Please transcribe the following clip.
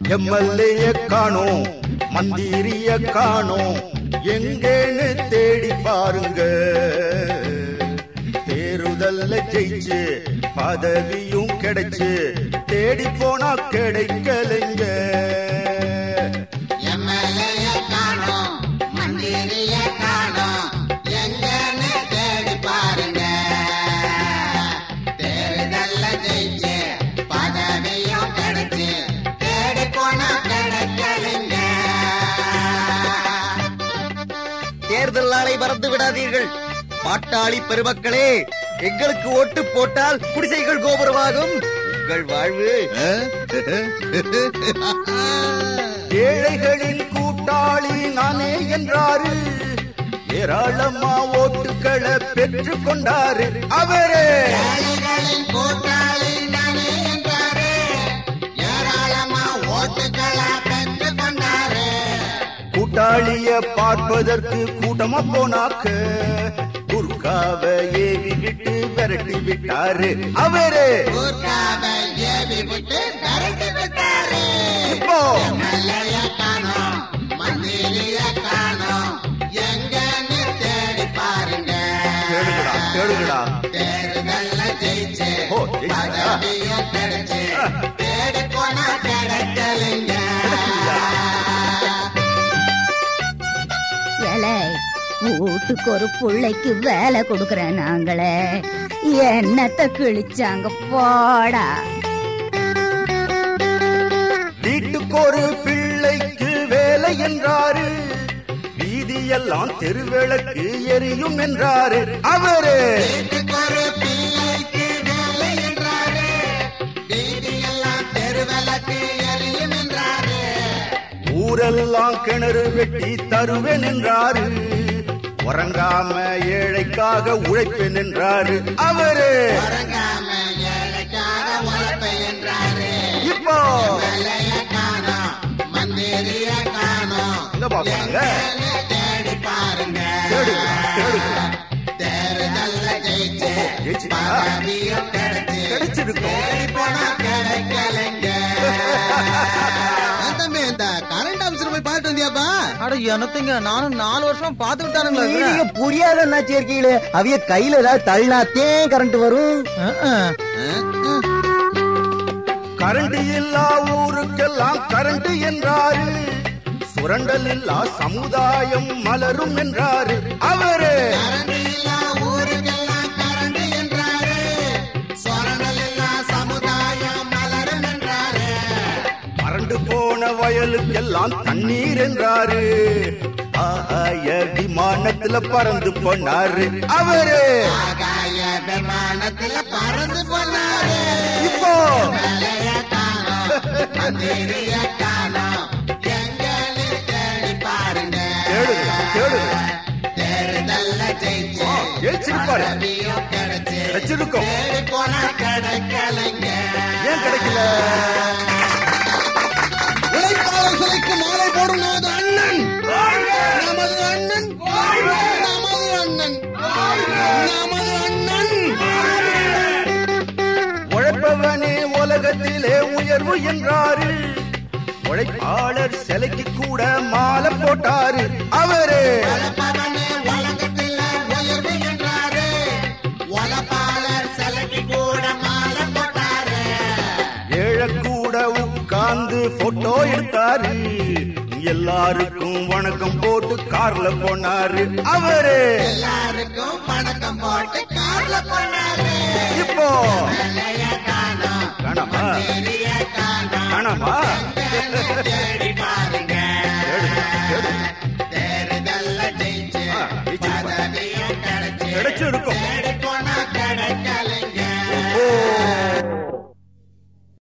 MLA காணோம் மந்திரிய காணோம் எங்கேன்னு தேடி பாருங்க தேர்தல்ல ஜெயிச்சு பதவியும் கிடைச்சு தேடி போனா கிடைக்கலைங்க எம்எல்ஏ காணோம் மந்திரிய காணோம் எங்கன்னு தேடி பாருங்க தேர்தல்ல ஜெயிச்சு பதவியும் கிடைச்சு தேடி போனா கிடைக்கலைங்க தேர்தல் நாளை மறந்து விடாதீர்கள் பாட்டாளி பெருமக்களே எங்களுக்கு ஓட்டு போட்டால் குடிசைகள் கோபுரமாகும் உங்கள் வாழ்வு ஏழைகளின் கூட்டாளி நானே என்றாரு ஏராளமா ஓட்டுக்களை பெற்று கொண்டாரு அவரே ஏழைகளின் கூட்டாளி நானே என்றாரு ஏராளமா ஓட்டுக்களா பெற்றுக் கொண்டாரு கூட்டாளிய பார்ப்பதற்கு கூட்டமா போனாக்க குர்காவ ஏவி விட்டு விரட்டி விட்டாரு அவரே கூர்க்காவை ஏவி விட்டு விரட்டி விட்டாரு இப்போ எம்எல்ஏ காணோம் மந்திரிய காணோம் எங்கன்னு தேடி பாருங்க தேடுங்கடா தேடுங்கடா தேர்தல்ல ஜெயிச்சு ஓ, ஜெயிச்சிட்டா? பதவியும் கிடைச்சு ஆ. தேடி போனா கிடைக்கலைங்க ஏலே வீட்டுக்கு ஒரு புள்ளைக்கு வேலை கொடுக்கறேன் நாங்களே என்னத்த கிழிச்சாங்க போடா வீட்டுக்கு ஒரு பிள்ளைக்கு வேலை என்றாரு வீதியெல்லாம் தெருவிளக்கு எரியும் என்றாரு அவரு வீட்டுக்கு ஒரு பிள்ளைக்கு வேலை என்றாரு வீதியெல்லாம் தெருவிளக்கு எரியும் என்றாரு ஊரெல்லாம் கிணறு வெட்டி தருவேன் என்றாரு உறங்காம ஏழைக்காக உழைப்பேன் என்றாரு அவரு உறங்காம ஏழைக்காக உழைப்பை என்றாரு இப்போ வேலைய காணோம் மந்திரிய காணோம் எங்க பாப்பாங்க எங்கன்னு தேடி பாருங்க தேடுங்க தேடுங்க தேர்தல்ல ஜெயிச்சு ஜெயிச்சிட்டா? பதவியும் கிடைச்சு கிடைச்சிருக்கும் தேடி போனா கிடைக்கலைங்க தம்பி இந்த கரண்ட் ஆபீசர் போய் பார்த்து வந்தியாப்பா அட எனத்துங்க நானும் நாலு வருஷம் பாத்துக்கிட்டு தானுங்களா நீங்க இருக்கிறேன். புரியாத என்ன சேர்க்கையில அவிய கையில ஏதாவது தள்ளினாத்தே கரண்ட் வரும் அஹ், அஹ். கரண்ட் இல்லா ஊருக்கெல்லாம் கரண்ட் என்றாரு சுரண்டல் இல்லா சமுதாயம் மலரும் என்றாரு அவரு கரண்ட் இல்லா ஊருக்கெல்லாம் கரண்ட் என்றாரு சொரணல் இல்லா சமுதாயம் மலரும் என்றாரு மறண்டு போன வயலுக்கெல்லாம் தண்ணீர் என்றாரு ஆகாய விமானத்துல பறந்து போனாரு அவரு ஆகாய விமானத்துல பறந்து போனாரு இப்போ வேலைய காணோம் மந்திரிய காணோம் எங்கன்னு தேடி பாருங்க தேடுங்க தேடுங்க தேர்தல்ல ஜெயிச்சு ஜெயிச்சிருப்பாரு பதவியும் கிடைச்சு வச்சிருக்கோம் தேடி போனா கிடைக்கலைங்க ஏன் கிடைக்கல உழைப்பாளர் சிலைக்கு மாலை போடும் நமது அண்ணன் நமது அண்ணன் நமது அண்ணன் நமது அண்ணன் உழைப்பவனே உலகத்திலே உயர்வு என்றாரு உழைப்பாளர் சிலைக்கு கூட மாலை போட்டாரு அவரு உழைப்பவனே உலகத்தில் உயர்வு என்றாரு உழைப்பாளர் சிலைக்கு கூட மாலை போட்டாரு ஏழை கூட உட்கார்ந்து போட்டோ எடுத்தாரு எல்லாருக்கும் வணக்கம் போட்டு கார்ல போனாரு அவரு எல்லாருக்கும் பணக்கம் போட்டு கார்ல போனாரு இப்போ வேலைய காணோம் காணாமா பெரிய காணோம் காணாமா தேடி பாருங்க